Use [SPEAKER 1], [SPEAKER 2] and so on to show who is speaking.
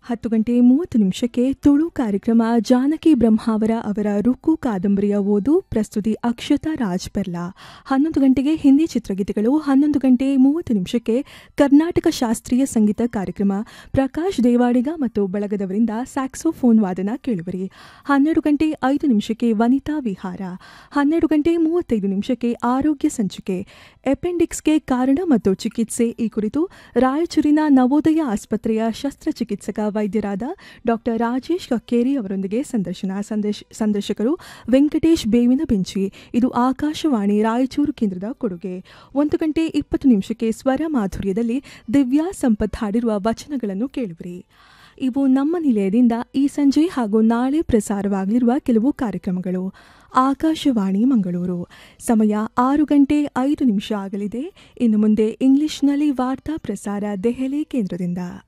[SPEAKER 1] ಹತ್ತು ಗಂಟೆ ಮೂವತ್ತು ನಿಮಿಷಕ್ಕೆ ತುಳು ಕಾರ್ಯಕ್ರಮ ಜಾನಕಿ ಬ್ರಹ್ಮಾವರ ಅವರ ರುಕ್ಕು ಕಾದಂಬರಿಯ ಓದು ಪ್ರಸ್ತುತಿ ಅಕ್ಷತಾ ರಾಜ್ ಪೆರ್ಲಾ ಹನ್ನೊಂದು ಗಂಟೆಗೆ ಹಿಂದಿ ಚಿತ್ರಗೀತೆಗಳು ಹನ್ನೊಂದು ಗಂಟೆ ಮೂವತ್ತು ನಿಮಿಷಕ್ಕೆ ಕರ್ನಾಟಕ ಶಾಸ್ತ್ರೀಯ ಸಂಗೀತ ಕಾರ್ಯಕ್ರಮ ಪ್ರಕಾಶ್ ದೇವಾಡಿಗ ಮತ್ತು ಬಳಗದವರಿಂದ ಸ್ಯಾಕ್ಸೋಫೋನ್ ವಾದನ ಕೇಳುವರಿ ಹನ್ನೆರಡು ಗಂಟೆ ಐದು ನಿಮಿಷಕ್ಕೆ ವನಿತಾ ವಿಹಾರ ಹನ್ನೆರಡು ಗಂಟೆ ಮೂವತ್ತೈದು ನಿಮಿಷಕ್ಕೆ ಆರೋಗ್ಯ ಸಂಚಿಕೆ ಎಪೆಂಡಿಕ್ಸ್ಗೆ ಕಾರಣ ಮತ್ತು ಚಿಕಿತ್ಸೆ ಈ ಕುರಿತು ರಾಯಚೂರಿನ ನವೋದಯ ಆಸ್ಪತ್ರೆಯ ಶಸ್ತ್ರಚಿಕಿತ್ಸಕ ವೈದ್ಯರಾದ ಡಾಕ್ಟರ್ ರಾಜೇಶ್ ಕಕ್ಕೇರಿ ಅವರೊಂದಿಗೆ ಸಂದರ್ಶನ ಸಂದೇಶ್ ಸಂದರ್ಶಕರು ವೆಂಕಟೇಶ್ ಬೇವಿನ ಬೆಂಚಿ ಇದು ಆಕಾಶವಾಣಿ ರಾಯಚೂರು ಕೇಂದ್ರದ ಕೊಡುಗೆ ಒಂದು ಗಂಟೆ ಇಪ್ಪತ್ತು ನಿಮಿಷಕ್ಕೆ ಸ್ವರ ಮಾಧುರ್ಯದಲ್ಲಿ ದಿವ್ಯಾ ಸಂಪತ್ ಹಾಡಿರುವ ವಚನಗಳನ್ನು ಕೇಳುವಿರಿ ಇವು ನಮ್ಮ ನಿಲಯದಿಂದ ಈ ಸಂಜೆ ಹಾಗೂ ನಾಳೆ ಪ್ರಸಾರವಾಗಲಿರುವ ಕೆಲವು ಕಾರ್ಯಕ್ರಮಗಳು ಆಕಾಶವಾಣಿ ಮಂಗಳೂರು ಸಮಯ ಆರು ಗಂಟೆ ಐದು ನಿಮಿಷ ಆಗಲಿದೆ ಇನ್ನು ಮುಂದೆ ಇಂಗ್ಲಿಷ್ನಲ್ಲಿ ವಾರ್ತಾ ಪ್ರಸಾರ ದೆಹಲಿ ಕೇಂದ್ರದಿಂದ